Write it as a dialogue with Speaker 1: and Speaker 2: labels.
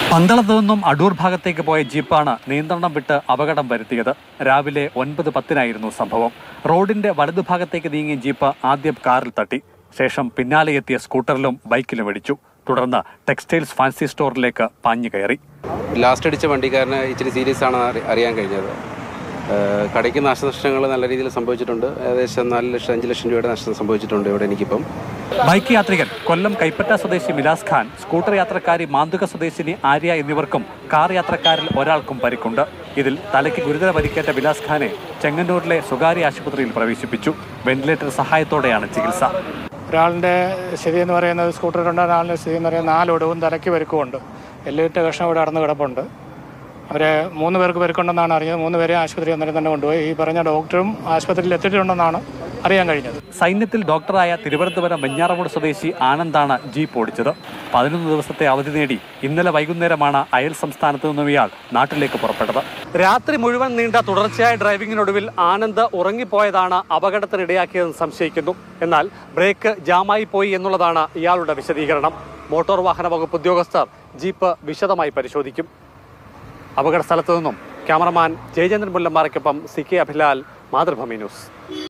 Speaker 1: പന്തളത്ത് നിന്നും അടൂർ ഭാഗത്തേക്ക് പോയ ജീപ്പാണ് നിയന്ത്രണം വിട്ട് അപകടം വരുത്തിയത് രാവിലെ ഒൻപത് പത്തിനായിരുന്നു സംഭവം റോഡിന്റെ വലതുഭാഗത്തേക്ക് നീങ്ങിയ ജീപ്പ് ആദ്യം കാറിൽ തട്ടി ശേഷം പിന്നാലെ എത്തിയ സ്കൂട്ടറിലും ബൈക്കിലും ഇടിച്ചു തുടർന്ന് ടെക്സ്റ്റൈൽസ് ഫാൻസി സ്റ്റോറിലേക്ക് പാഞ്ഞു കയറി
Speaker 2: ലാസ്റ്റ് അടിച്ച വണ്ടിക്കാരന് ഇച്ചിരി സീരിയസ് ആണ് അറി- അറിയാൻ കഴിഞ്ഞത് ഏഹ് കടയ്ക്ക് നാശനഷ്ടങ്ങൾ നല്ല രീതിയിൽ സംഭവിച്ചിട്ടുണ്ട് ഏകദേശം നാല് ലക്ഷം അഞ്ച് ലക്ഷം രൂപയുടെ നഷ്ടം സംഭവിച്ചിട്ടുണ്ട് ഇവിടെ എനിക്കിപ്പം
Speaker 1: ബൈക്ക് യാത്രികൻ കൊല്ലം കൈപ്പറ്റ സ്വദേശി മിലാസ് ഖാൻ സ്കൂട്ടർ യാത്രക്കാരി മാന്തുക സ്വദേശിനി ആര്യ എന്നിവർക്കും കാർ യാത്രക്കാരിൽ ഒരാൾക്കും പരിക്കുണ്ട് ഇതിൽ തലയ്ക്ക് ഗുരുതര പരിക്കേറ്റ വിലാസ് ഖാനെ ചെങ്ങന്നൂരിലെ സ്വകാര്യ ആശുപത്രിയിൽ പ്രവേശിപ്പിച്ചു വെന്റിലേറ്റർ സഹായത്തോടെയാണ് ചികിത്സ
Speaker 3: ഒരാളിൻ്റെ സ്ഥിതി എന്ന് പറയുന്നത് സ്കൂട്ടറിലുണ്ട് ഒരാളുടെ സ്ഥിതി എന്ന് പറയുന്നത് നാലൊടവും തലയ്ക്ക് പെരുക്കുമുണ്ട് എല്ലിട്ട് കഷ്ണം ഇവിടെ അടന്ന് കിടപ്പുണ്ട് അവരെ മൂന്ന് പേർക്ക് പെരുക്കുണ്ടെന്നാണ് അറിഞ്ഞത് മൂന്ന് പേരെ ആശുപത്രി അന്നേരം തന്നെ കൊണ്ടുപോയി ഈ പറഞ്ഞ ഡോക്ടറും ആശുപത്രിയിൽ എത്തിയിട്ടുണ്ടെന്നാണ് അറിയാൻ കഴിഞ്ഞത്
Speaker 1: സൈന്യത്തിൽ ഡോക്ടറായ തിരുവനന്തപുരം വെഞ്ഞാറമൂട് സ്വദേശി ആനന്ദാണ് ജീപ്പ് ഓടിച്ചത് പതിനൊന്ന് ദിവസത്തെ അവധി നേടി ഇന്നലെ വൈകുന്നേരമാണ് അയൽ സംസ്ഥാനത്ത് നിന്നും ഇയാൾ നാട്ടിലേക്ക് പുറപ്പെട്ടത് രാത്രി മുഴുവൻ നീണ്ട തുടർച്ചയായ ഡ്രൈവിംഗിനൊടുവിൽ ആനന്ദ് ഉറങ്ങിപ്പോയതാണ് അപകടത്തിനിടയാക്കിയതെന്ന് സംശയിക്കുന്നു എന്നാൽ ബ്രേക്ക് ജാമായി പോയി എന്നുള്ളതാണ് ഇയാളുടെ വിശദീകരണം മോട്ടോർ വാഹന വകുപ്പ് ഉദ്യോഗസ്ഥർ ജീപ്പ് വിശദമായി പരിശോധിക്കും അപകട സ്ഥലത്തു നിന്നും ക്യാമറമാൻ ജയചന്ദ്രൻ മുല്ലമ്മാറയ്ക്കൊപ്പം C K Abhilal Mathrubhumi news